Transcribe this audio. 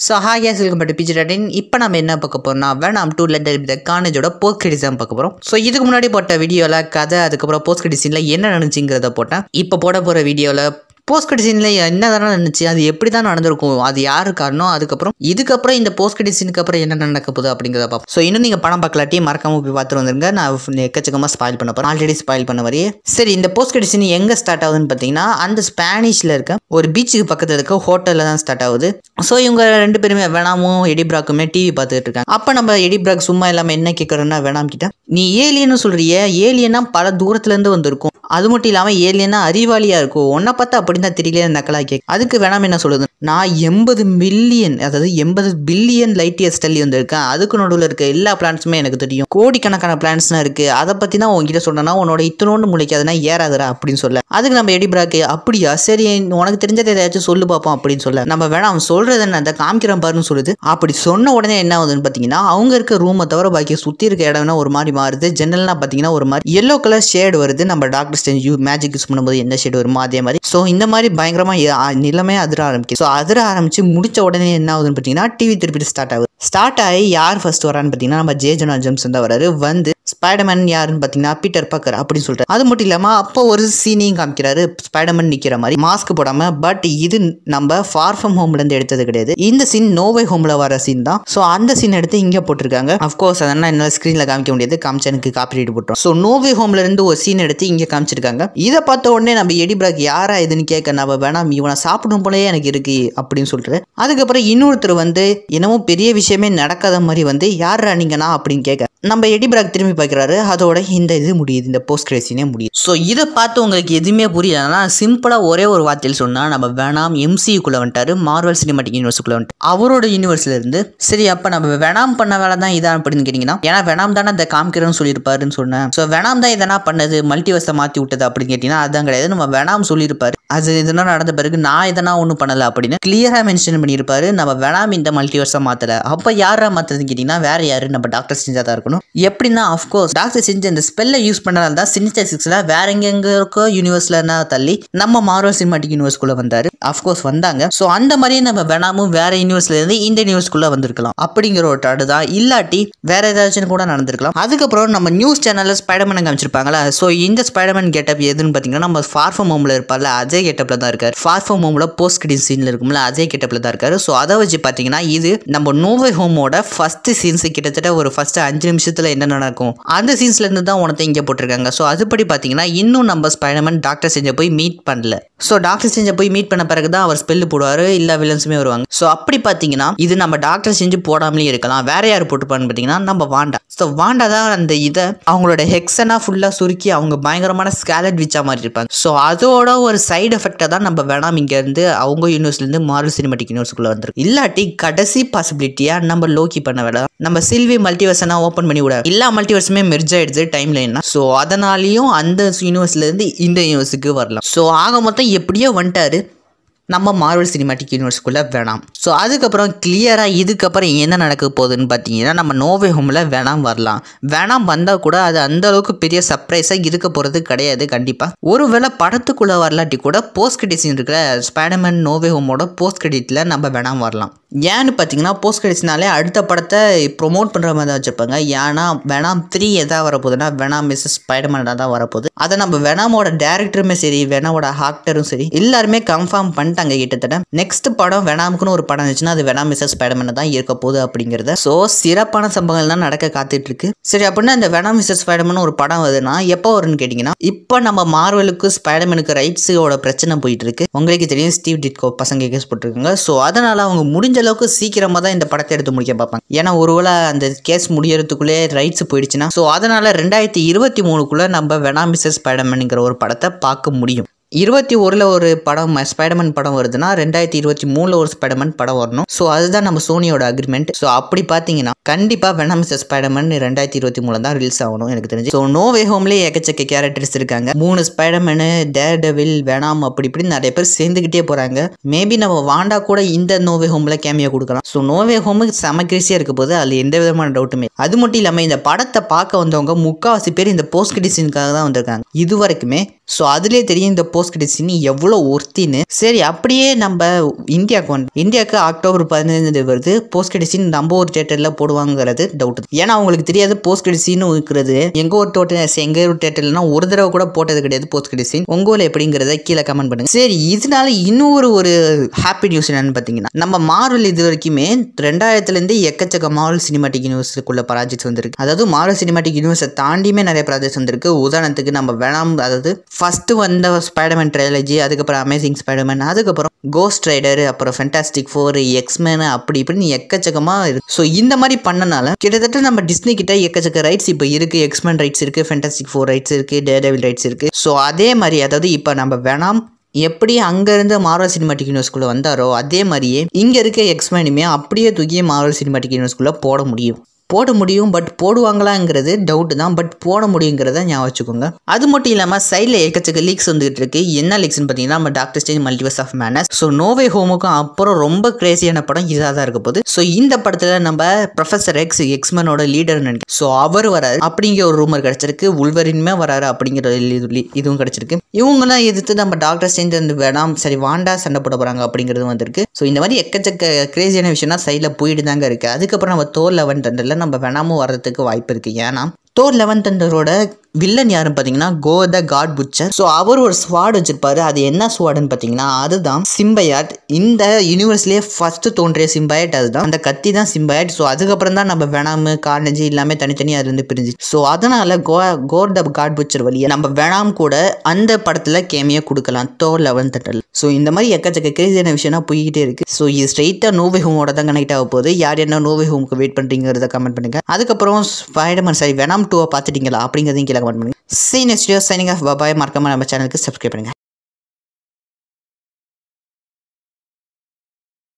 so ஹாயா welcome பட்டு பிஜி டாட்டின் இப்போ நம்ம என்ன பார்க்க போறோம்னா வேணாம் டூ லெட்டர் த காலேஜோட போஸ்ட் கிரெடிட்ஸ் தான் பார்க்க போகிறோம் ஸோ இதுக்கு முன்னாடி போட்ட வீடியோவில் கதை அதுக்கப்புறம் போஸ்ட் கிரெடிட்ஸில் என்ன நடந்துச்சுங்கிறத போட்டேன் இப்போ போட போகிற வீடியோவில் போஸ்ட் கிரெடிட் சீனில் என்ன தானே நடந்துச்சு அது எப்படி தான் நடந்திருக்கும் அது யாரு காரணம் அதுக்கப்புறம் இதுக்கப்புறம் இந்த போஸ்ட் கிரெடிட் சீனுக்கு அப்புறம் என்ன நடக்க போகுது அப்படிங்கிறத பார்ப்போம் ஸோ இன்னும் நீங்கள் படம் பார்க்கலாட்டி மறக்காம போய் பார்த்துட்டு வந்துருங்க நான் எக்கச்சக்கமாக ஸ்பாயில் பண்ண போகிறேன் ஆல்ரெடி ஸ்பாயில் பண்ண மாதிரியே சரி இந்த போஸ்ட் கிரெடிட் சீன் எங்கே ஸ்டார்ட் ஆகுதுன்னு பார்த்தீங்கன்னா அந்த ஸ்பானிஷில் இருக்க ஒரு பீச்சுக்கு பக்கத்தில் இருக்க ஹோட்டலில் தான் ஸ்டார்ட் ஆகுது ஸோ இவங்க ரெண்டு பேருமே வேணாமும் எடிப்ராக்குமே டிவி பார்த்துட்டு இருக்காங்க அப்போ நம்ம எடிப்ராக் சும்மா இல்லாமல் என்ன கேட்குறோன்னா வேணாம் கிட்ட நீ ஏலியன்னு சொல்றியே ஏலியனா பல தூரத்துலேருந்து வந்திருக்கும் அது மட்டும் இல்லாமல் ஏலியனா அறிவாளியாக இருக்கும் உன்னை பார்த்தா அப்படி தான் தெரியல நக்கலா கேக் அதுக்கு வேணாம் என்ன சொல்லுது நான் எண்பது மில்லியன் அதாவது எண்பது பில்லியன் லைட் இயர்ஸ் தள்ளி வந்திருக்கேன் அதுக்கு நடுவில் இருக்க எல்லா பிளான்ஸுமே எனக்கு தெரியும் கோடிக்கணக்கான பிளான்ஸ்லாம் இருக்குது அதை பற்றி தான் உங்ககிட்ட சொன்னேன்னா உன்னோட இத்தனோண்டு முளைக்காதுன்னா ஏறாதுடா அப்படின்னு சொல்ல அதுக்கு நம்ம எடிப்ராக்கு அப்படியா சரி உனக்கு தெரிஞ்சதை ஏதாச்சும் சொல்லு பார்ப்போம் அப்படின்னு சொல்ல நம்ம வேணாம் அவன் சொல்கிறது என்ன அதை காமிக்கிறேன் பாருன்னு சொல்லுது அப்படி சொன்ன உடனே என்ன ஆகுதுன்னு பார்த்தீங்கன்னா அவங்க இருக்க ரூமை தவிர பாக்கி சுற்றி இருக்க இடம்னா ஒரு மாதிரி மாறுது ஜன்னல்னா பார்த்தீங்கன்னா ஒரு மாதிரி எல்லோ கலர் ஷேடு வருது நம்ம Doctor Strange you magic use பண்ணும்போது என்ன ஷேடு வருமோ அதே மாதிரி ஸோ இந்த மாதிரி பயங்கரமாக நிலைமை அதிர ஆரம்பிக்கும் ஸோ அதிர ஆரம்பிச்சு முடிச்ச உடனே என்ன ஆகுதுன்னு பார்த்தீங்கன்னா டிவி திருப்பி ஸ்டார்ட் ஆகுது ஸ்டார்ட் ஆகி யார் ஃபர்ஸ்ட் வரான்னு பார்த்தீங்கன்னா நம்ம ஜே ஜோனா ஜெம்ஸ் தான் வராரு வந்து ஸ்பைடர்மேன் யாருன்னு பார்த்தீங்கன்னா பீட்டர் பக்கர் அப்படின்னு சொல்லிட்டு அது மட்டும் இல்லாமல் அப்போ ஒரு சீனையும் காமிக்கிறாரு ஸ்பைடர்மேன் நிற்கிற மாதிரி மாஸ்க் போடாமல் பட் இது நம்ம ஃபார் ஃப்ரம் ஹோம்லேருந்து எடுத்தது கிடையாது இந்த சீன் நோவே ஹோமில் வர சீன் தான் ஸோ அந்த சீன் எடுத்து இங்கே போட்டிருக்காங்க அஃப்கோர்ஸ் அதெல்லாம் என்னால் ஸ்க்ரீனில் காமிக்க முடியாது காமிச்சா எனக்கு காப்பி போட்டோம் ஸோ நோவே ஹோம்ல இருந்து ஒரு சீன் எடுத்து இங்கே காமிச்சிருக்காங்க இதை பார்த்த உடனே நம்ம எடிபிராக் யாரா இதுன்னு கேட்க நம்ம வேணாம் இவனை சாப்பிடும் போலயே எனக்கு இருக்கு அப்படின்னு சொல்லிட்டு அதுக்கப்புறம் இன்னொருத்தர் வந்து என்னமோ பெரிய விஷயமே நடக்காத மாதிரி வந்து யாரா நீங்கண்ணா அப்படின்னு கேட்க நம்ம எடிபிராக் திரும்பி பார்க்குறாரு அதோட இந்த இது முடியுது இந்த போஸ்ட் கிரேசினே முடியுது ஸோ இதை பார்த்து உங்களுக்கு எதுவுமே புரியலன்னா சிம்பிளாக ஒரே ஒரு வார்த்தையில் சொன்னால் நம்ம வேணாம் எம்சிக்குள்ளே வந்துட்டாரு மார்வல் சினிமாட்டிக் யூனிவர்ஸுக்குள்ளே வந்துட்டு அவரோட யூனிவர்ஸ்ல இருந்து சரி அப்போ நம்ம வேணாம் பண்ண வேலை தான் இதான் அப்படின்னு கேட்டிங்கன்னா ஏன்னா வேணாம் தானே அதை காமிக்கிறேன்னு சொல்லியிருப்பாருன்னு சொன்னேன் ஸோ வேணாம் தான் இதனா பண்ணது மல்டிவர்ஸை மாற்றி விட்டது அப்படின்னு கேட்டிங்கன்னா அதான் கிடையாது நம்ம வேணாம் சொல்லியிருப்பாரு அது இதெல்லாம் நடந்த பிறகு நான் இதனா ஒன்றும் பண்ணலை அப்படின்னு கிளியராக மென்ஷன் பண்ணியிருப்பாரு நம்ம வேணாம் இந்த மல்டிவர்ஸை மாற்றலை அப்போ யாரா மாற்றுறதுன்னு கேட்டிங்கன்னா வேற யாரு நம்ம டாக்டர் செஞ்சா தான் இருக்கணும் எப்படின்னா அஃப்கோர்ஸ் டாக்டர் செஞ்ச இந்த ஸ்பெல்லை யூஸ் பண்ணதால தான் சினிஸ்டர் சிக்ஸில் வேற எங்கெங்க இருக்கோ யூனிவர்ஸ்லன்னா தள்ளி நம்ம மார்வல் சினிமாட்டிக் யூனிவர்ஸ்குள்ளே வந்தார் அஃப்கோர்ஸ் வந்தாங்க ஸோ அந்த மாதிரியே நம்ம வேணாமும் வேற யூனிவர்ஸ்ல இருந்து இந்த யூனிவர்ஸ்குள்ளே வந்திருக்கலாம் அப்படிங்கிற ஒரு டாடு தான் இல்லாட்டி வேற ஏதாச்சும் கூட நடந்திருக்கலாம் அதுக்கப்புறம் நம்ம நியூஸ் சேனலில் ஸ்பைடர்மேன் காமிச்சிருப்பாங்களா ஸோ இந்த ஸ்பைடர்மேன் கெட்டப் எதுன்னு பார்த்தீங்கன்னா நம்ம ஃபார் ஃப்ரம் ஹோமில் இருப்பார்ல அஜய் கெட்டப்பில் தான் இருக்காரு ஃபார் ஃப்ரம் ஹோமில் போஸ்ட் கிரெடிட் சீனில் இருக்கும்ல அஜய் கெட்டப்பில் தான் இருக்காரு ஸோ அதை வச்சு பார்த்தீங்கன்னா இது நம்ம நோவே ஹோமோட ஃபர்ஸ்ட் சீன்ஸ் கிட்டத்தட்ட ஒரு ஃபர்ஸ்ட் அஞ்சு நிமிஷத்தில் என்ன நடக்கும் அந்த சீன்ஸ்ல இருந்து தான் உனத்தை இங்கே போட்டிருக்காங்க ஸோ அதுபடி பார்த்தீங்கன்னா இன்னும் நம்ம ஸ்பைடர்மேன் டாக்டர் செஞ்ச போய் மீட் பண்ணல ஸோ டாக்டர் செஞ்ச போய் மீட் பண்ண பிறகு தான் அவர் ஸ்பெல்லு போடுவார் எல்லா வில்லன்ஸுமே வருவாங்க ஸோ அப்படி பார்த்தீங்கன்னா இது நம்ம டாக்டர் செஞ்சு போடாமலே இருக்கலாம் வேற யார் போட்டுப்பான்னு பார்த்தீங்கன்னா நம்ம வாண்டா ஸோ வாண்டா தான் அந்த இதை அவங்களோட ஹெக்ஸனா ஃபுல்லாக சுருக்கி அவங்க பயங்கரமான ஸ்கேலட் விச்சா மாதிரி இருப்பாங்க ஸோ அதோட ஒரு சைடு எஃபெக்டாக தான் நம்ம வேணாம் இங்கேருந்து அவங்க யூனிவர்ஸ்லேருந்து மார்வல் சினிமாட்டிக் யூனிவர்ஸ்க்குள்ளே வந்துருக்கு இல்லாட்டி கடைசி பாசிபிலிட்டியாக நம்ம லோக்கி பண்ண வேலை நம்ம சில்வி மல்டிவர்ஸனா ஓப்பன் பண்ணி விட எல்லா மல்டிவர்ஸுமே மெர்ஜ் ஆயிடுது டைம் லைன்னா ஸோ அதனாலையும் அந்த யூனிவர்ஸ்லேருந்து இந்த யூனிவர்ஸுக்கு வரலாம் ஸோ ஆக மொத்தம் எப்படியோ வந்துட்டாரு நம்ம மார்வல் சினிமாட்டிக் யூனிவர்ஸ்குள்ளே வேணாம் ஸோ அதுக்கப்புறம் கிளியராக இதுக்கப்புறம் என்ன நடக்க போகுதுன்னு பார்த்தீங்கன்னா நம்ம நோவே ஹோமில் வேணாம் வரலாம் வேணாம் வந்தால் கூட அது அந்த அளவுக்கு பெரிய சர்ப்ரைஸாக இருக்க போகிறது கிடையாது கண்டிப்பாக ஒருவேளை படத்துக்குள்ளே வரலாட்டி கூட போஸ்ட் கிரெடிட்ஸ் இருக்கிற ஸ்பைடர்மேன் நோவே ஹோமோட போஸ்ட் கிரெடிட்டில் நம்ம வேணாம் வரலாம் ஏன்னு பார்த்தீங்கன்னா போஸ்ட் கிரெடிட்ஸ்னாலே அடுத்த படத்தை ப்ரொமோட் பண்ணுற மாதிரி தான் வச்சுருப்பாங்க ஏன்னா வேணாம் த்ரீ எதா வரப்போகுதுன்னா வேணாம் மிஸ்ஸஸ் ஸ்பைடர்மேன் தான் வரப்போகுது அதை நம்ம வேணாமோட டேரக்டருமே சரி வேணாமோட ஆக்டரும் சரி எல்லாருமே கன்ஃபார்ம் பண்ணிட்டாங்க கிட்டத்தட்ட நெக்ஸ்ட் படம் வேணாமுக்குன்னு ஒரு படம் இருந்துச்சுன்னா அது வேணாம் மிஸ்ஸஸ் ஸ்பைடர்மேன் தான் இருக்க போகுது அப்படிங்கிறத ஸோ சிறப்பான சம்பவங்கள் தான் நடக்க காத்துட்டு இருக்கு சரி அப்படின்னா இந்த வேணாம் மிஸ்ஸஸ் ஸ்பைடர்மேன் ஒரு படம் வருதுன்னா எப்போ வரும்னு கேட்டிங்கன்னா இப்போ நம்ம மார்வலுக்கு ஸ்பைடர்மேனுக்கு ரைட்ஸோட பிரச்சனை போயிட்டு இருக்கு உங்களுக்கு தெரியும் ஸ்டீவ் டிட்கோ பசங்க கேஸ் போட்டிருக்காங்க ஸோ அதனால அவங்க முடிஞ்ச அளவுக்கு சீக்கிரமாக தான் இந்த படத்தை எடுத்து முடிக்க பார்ப்பாங்க ஏன்னா ஒருவேளை அந்த கேஸ் முடியறதுக்குள்ளே ரைட்ஸ் போயிடுச்சுன்னா ஸோ அதனால ரெண்டாயிரத்தி இருபத்தி மூணுக்குள்ள நம்ம வெனா மிஸ்ஸஸ் ஸ்பைடர்மேனுங்கிற ஒரு படத்தை பார்க்க முடியும் இருபத்தி ஒரில் ஒரு படம் ஸ்பைடர்மேன் படம் வருதுன்னா ரெண்டாயிரத்தி இருபத்தி மூணில் ஒரு ஸ்பைடர்மேன் படம் வரணும் ஸோ அதுதான் நம்ம சோனியோட அக்ரிமெண்ட் ஸோ அப்படி பார்த்தீங்கன்னா கண்டிப்பாக வெனம் மிஸ்ஸஸ் ஸ்பைடர்மேன் ரெண்டாயிரத்தி இருபத்தி மூணில் தான் ரிலீஸ் ஆகணும் எனக்கு தெரிஞ்சு ஸோ நோவே ஹோம்லேயே எக்கச்சக்க கேரக்டர்ஸ் இருக்காங்க மூணு ஸ்பைடர்மேனு டேர் டெவில் வேணாம் அப்படி இப்படி நிறைய பேர் சேர்ந்துக்கிட்டே போகிறாங்க மேபி நம்ம வாண்டா கூட இந்த நோவே ஹோமில் கேமியா கொடுக்கலாம் ஸோ நோவே ஹோமுக்கு செம கிரேசியாக இருக்க போது அதில் எந்த விதமான டவுட்டுமே அது மட்டும் இல்லாமல் இந்த படத்தை பார்க்க வந்தவங்க முக்கால்வாசி பேர் இந்த போஸ்ட் கிடிசனுக்காக தான் வந்திருக்காங்க இது வரைக்குமே ஸோ அதுலேயே தெரியும் இந்த போஸ்ட் கிரெடிட் சீன் எவ்வளோ ஒர்த்தின்னு சரி அப்படியே நம்ம இந்தியாவுக்கு வந்து இந்தியாவுக்கு அக்டோபர் பதினஞ்சு வருது போஸ்ட் கிரெடிட் சீன் நம்ம ஒரு தேட்டரில் போடுவாங்கிறது டவுட் ஏன்னா அவங்களுக்கு தெரியாது போஸ்ட் கிரெடிட் சீன் இருக்கிறது எங்க ஒரு தோட்டம் எங்க ஒரு தேட்டர்லனா ஒரு தடவை கூட போட்டது கிடையாது போஸ்ட் கிரெடிட் சீன் உங்க ஊர்ல எப்படிங்கிறத கீழே கமெண்ட் பண்ணுங்க சரி இதனால இன்னொரு ஒரு ஹாப்பி நியூஸ் என்னன்னு பார்த்தீங்கன்னா நம்ம மார்வல் இது வரைக்குமே ரெண்டாயிரத்துலேருந்து எக்கச்சக்க மார்வல் சினிமாட்டிக் யூனிவர்ஸுக்குள்ள ப்ராஜெக்ட்ஸ் வந்திருக்கு அதாவது மார்வல் சினிமாட்டிக் யூனிவர்ஸை தாண்டியுமே நிறைய ப்ராஜெக்ட்ஸ் வந்திருக்கு உதாரணத்துக்கு நம்ம வேணாம் அதாவது ஃபர்ஸ்ட் வந்த ஸ்பைடர்மேன் ட்ரைலஜி அதுக்கப்புறம் அமேசிங் ஸ்பைடர்மேன் அதுக்கப்புறம் கோஸ்ட் ரைடர் அப்புறம் ஃபென்டாஸ்டிக் ஃபோர் எக்ஸ்மேன் அப்படி இப்படின்னு எக்கச்சக்கமாக இருக்கு ஸோ இந்த மாதிரி பண்ணனால கிட்டத்தட்ட நம்ம டிஸ்னி கிட்ட எக்கச்சக்க ரைட்ஸ் இப்போ இருக்கு எக்ஸ்மேன் ரைட்ஸ் இருக்கு ஃபென்டாஸ்டிக் ஃபோர் ரைட்ஸ் இருக்கு டேடவில் ரைட்ஸ் இருக்கு ஸோ அதே மாதிரி அதாவது இப்போ நம்ம வேணாம் எப்படி அங்கேருந்து மார்வல் சினிமாட்டிக் யூனிவர்ஸ்குள்ளே வந்தாரோ அதே மாதிரியே இங்கே இருக்க எக்ஸ்மேனுமே அப்படியே தூக்கி மார்வல் சினிமாட்டிக் யூனிவர்ஸ்குள்ளே போட முடியும் போட முடியும் பட் போடுவாங்களாங்கிறது டவுட் தான் பட் போட முடியுங்கிறத ஞாபகம் வச்சுக்கோங்க அது மட்டும் இல்லாமல் சைடில் ஏக்கச்சக்க லீக்ஸ் வந்துகிட்டு இருக்கு என்ன லீக்ஸ்னு பார்த்தீங்கன்னா நம்ம Doctor Strange Multiverse of Madness so no way ஹோமுக்கும் அப்புறம் ரொம்ப கிரேசியான படம் இதாக தான் இருக்க போகுது ஸோ இந்த படத்தில் நம்ம ப்ரொஃபசர் எக்ஸ் எக்ஸ்மேனோட லீடர் நினைக்கிறேன் ஸோ அவர் வராரு அப்படிங்கிற ஒரு ரூமர் கிடைச்சிருக்கு உள்வரின்மே வராரு அப்படிங்கிற இது- இதுவும் கிடைச்சிருக்கு இவங்கெல்லாம் எதிர்த்து நம்ம டாக்டர் ஸ்டேஞ்ச் வந்து வேணாம் சரி வாண்டா சண்டை போட போகிறாங்க அப்படிங்கிறது வந்திருக்கு ஸோ இந்த மாதிரி எக்கச்சக்க கிரேசியான விஷயம்னா சைடில் போயிட்டு தாங்க இருக்கு அதுக்கப்புறம் நம்ம தோர் லெவன் தண்டரில் நம்ம வேணாமும் வர்றதுக்கு வாய்ப்பு இருக்குது ஏன்னா தோர் லெவன் தண்டரோட வில்லன் யாருன்னு பார்த்தீங்கன்னா Gorr the God Butcher so அவர் ஒரு ஸ்வாட் வச்சிருப்பாரு அது என்ன ஸ்வாடுன்னு பார்த்தீங்கன்னா அதுதான் சிம்பயாட் இந்த யூனிவர்ஸ்லேயே ஃபர்ஸ்ட் தோன்றிய சிம்பயாட் அதுதான் அந்த கத்தி தான் சிம்பயாட் ஸோ அதுக்கப்புறம் தான் நம்ம வேணாமு கார்னஜி எல்லாமே தனித்தனியாக அதுலேருந்து பிரிஞ்சு ஸோ அதனால Gorr Gorr the God Butcher வழியை நம்ம வேணாம் கூட அந்த படத்தில் கேமியை கொடுக்கலாம் தோர் லெவன் தண்டல் ஸோ இந்த மாதிரி எக்கச்சக்க கிரேசியான விஷயம்னா போய்கிட்டே இருக்கு ஸோ இது ஸ்ட்ரைட்டாக நோவே ஹோமோட தான் கனெக்ட் ஆக போகுது யார் என்ன நோவே ஹோமுக்கு வெயிட் பண்ணுறீங்கிறத கமெண்ட் பண்ணுங்க அதுக்கப்புறம் ஸ்பைடர்மேன் சரி வேணாம் டூவை பார்த்துட்டீங்களா அப்படிங்கிறதையும் கீழே கமெண்ட் பண்ணுங்க see next signing off bye bye மறக்காம நம்ம சேனலுக்கு சப்ஸ்கிரைப் பண்ணுங்க